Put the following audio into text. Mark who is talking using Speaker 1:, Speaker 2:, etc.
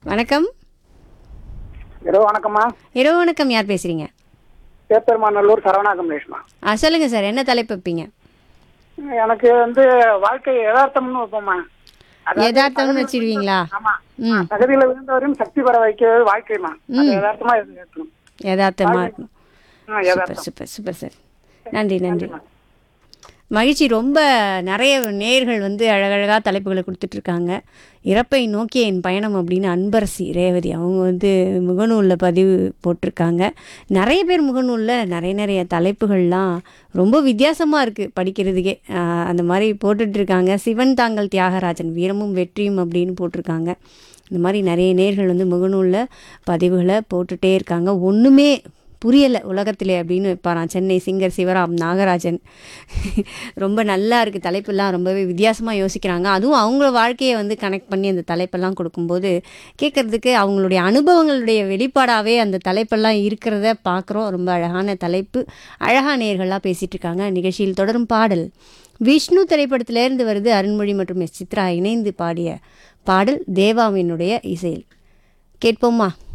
Speaker 1: வணக்கம்
Speaker 2: இரவு வணக்கம்மா
Speaker 1: இரவு வணக்கம் யார் பேசுறீங்க
Speaker 2: பேப்பெருமாநல்லூர் சரவணா கமலேஷ்மா
Speaker 1: ஆ சொல்லுங்க சார் என்ன தலைப்பு வைப்பீங்க
Speaker 2: எனக்கு வந்து வாழ்க்கை யதார்த்தம்னு வைப்போம்மா அதாவது
Speaker 1: யதார்த்தம்னு வச்சிருவீங்களா
Speaker 2: ஆமா
Speaker 1: ம்
Speaker 2: தகுதியில விழுந்தவரையும் சக்தி பெற வைக்கிறது வாழ்க்கைமா அது யதார்த்தமா இருக்கணும்
Speaker 1: யதார்த்தமா இருக்கும்
Speaker 2: ஆ,
Speaker 1: சூப்பர்
Speaker 2: யதார்த்தம்
Speaker 1: சூப்பர் சூப்பர் சார் நன்றி நன்றி மகிழ்ச்சி ரொம்ப நிறைய நேர்கள் வந்து அழகழகாக தலைப்புகளை கொடுத்துட்ருக்காங்க இறப்பை நோக்கிய என் பயணம் அப்படின்னு அன்பரசி ரேவதி அவங்க வந்து முகநூலில் பதிவு போட்டிருக்காங்க நிறைய பேர் முகநூலில் நிறைய நிறைய தலைப்புகள்லாம் ரொம்ப வித்தியாசமாக இருக்குது படிக்கிறதுக்கே ஆஹ் அந்த மாதிரி போட்டுட்ருக்காங்க சிவன் தாங்கள் தியாகராஜன் வீரமும் வெற்றியும் அப்படின்னு போட்டிருக்காங்க இந்த மாதிரி நிறைய நேர்கள் வந்து முகநூலில் பதிவுகளை போட்டுகிட்டே இருக்காங்க ஒன்றுமே புரியலை உலகத்திலே அப்படின்னு வைப்பாராம் சென்னை சிங்கர் சிவராம் நாகராஜன் ரொம்ப நல்லா இருக்குது தலைப்பெல்லாம் ரொம்பவே வித்தியாசமாக யோசிக்கிறாங்க அதுவும் அவங்கள வாழ்க்கையை வந்து கனெக்ட் பண்ணி அந்த தலைப்பெல்லாம் கொடுக்கும்போது கேட்குறதுக்கு அவங்களுடைய அனுபவங்களுடைய வெளிப்பாடாகவே அந்த தலைப்பெல்லாம் இருக்கிறத பார்க்குறோம் ரொம்ப அழகான தலைப்பு அழகா நேர்கள்லாம் பேசிகிட்டு இருக்காங்க நிகழ்ச்சியில் தொடரும் பாடல் விஷ்ணு திரைப்படத்திலேருந்து வருது அருண்மொழி மற்றும் எஸ் சித்ரா இணைந்து பாடிய பாடல் தேவாவினுடைய இசையில் கேட்போமா